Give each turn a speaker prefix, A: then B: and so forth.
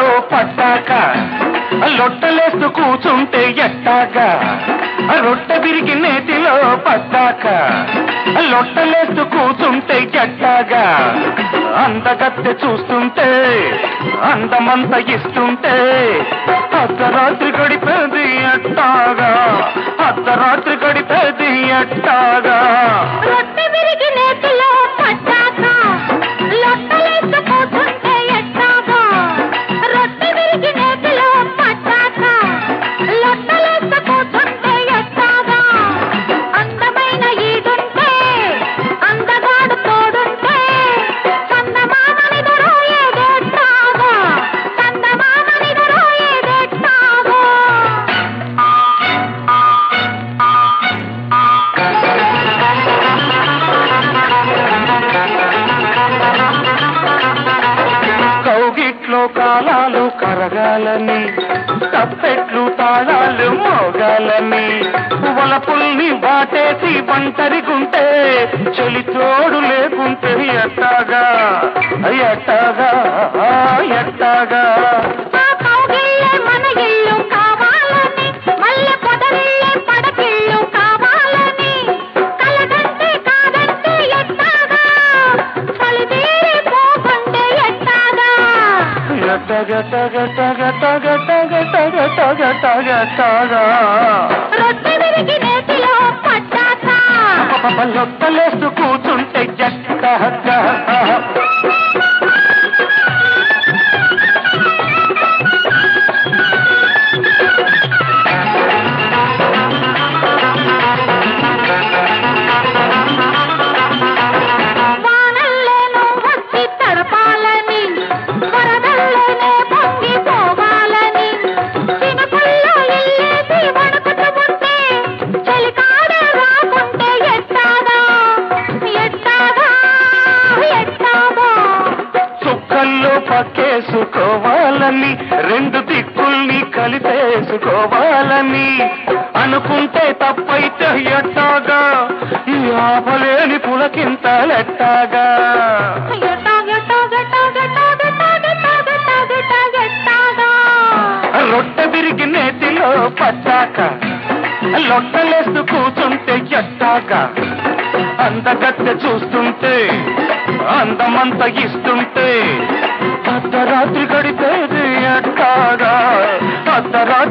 A: పట్టాక లొట్టలేస్తూ కూచుంటే ఎట్టాగా రొట్టె విరిగి నేతిలో పట్టాక లొట్టలేస్తూ కూచుంటే ఎట్టాగా అందగత్తె చూస్తుంటే అందమంత ఇస్తుంటే అర్ధరాత్రి గడిపేది ఎట్టాగా అర్ధరాత్రి గడిపేది ఎట్టాగా
B: రొట్టె విరిగి నేతిలో పట్టాక లొట్టలేస్తూ కూర్చుంటే ఎట్టాగా రొట్టె విరిగి నేతిలో పట్టాక లొట్టలేస్తూ కూర్చుంటే ఎట్టాగా అందమైన ఈదుంటే అందగాడు తోడుంటే చందమామనిదరో ఏదెట్టాగా చందమామనిదరో ఏదెట్టాగా
A: కౌగిట్లో కాలాలు కరగాలని తప్పెట్లు తాళాలు మోగాలని వలపుల్ని వాటేసి ఒంటరిగుంటే చెలి తోడు లేకుంటే ఎట్టాగా ఎట్టాగా ఎట్టాగా
B: ఆ కౌగిళ్ళే మన ఇల్లు కావాలని మల్లె పొదరిల్లే పడకిల్లు కావాలని కలగంటే కాదంటే ఎట్టాగా చలిదేరి పోకుంటే ఎట్టాగా
A: ఎట్టగ టగ టగ టగ టగ టగ టగ టగ టగా
B: రొట్టె విరిగి నేతిలో పట్టాక
A: లొట్టలేస్తూ కూర్చుంటే ఎట్టగా
B: వానల్లేను వచ్చి తడపాలని వరదల్లోనే పొంగి పోవాలని చినుకుల్లో ఇల్లేసి వణుకుతూ ఉంటే చలికాడే రాకుంటే ఎట్టాగా ఎట్టాగా ఎట్టాగా
A: చుక్కల్లో పక్కేసుకోవాలని రెండు దిక్కుల్ని కలిపేసుకోవాలని అనుకుంటే తప్పైతే ఎట్టాగా ఈ ఆపలేని పులకింతలెట్టాగా
B: ఎట్టాగా ఎట్టాగా ఎట్టాగా ఎట్టాగా ఎట్టాగా ఎట్టాగా
A: రొట్టె విరిగి నేతిలో పట్టాక లొట్టలేస్తూ కూర్చుంటే ఎట్టాగా అందగత్తె చూస్తుంటే అందమంత ఇస్తుంటే అర్ధరాత్రి గడిపేది ఎట్టాగా అర్ధరాత్రి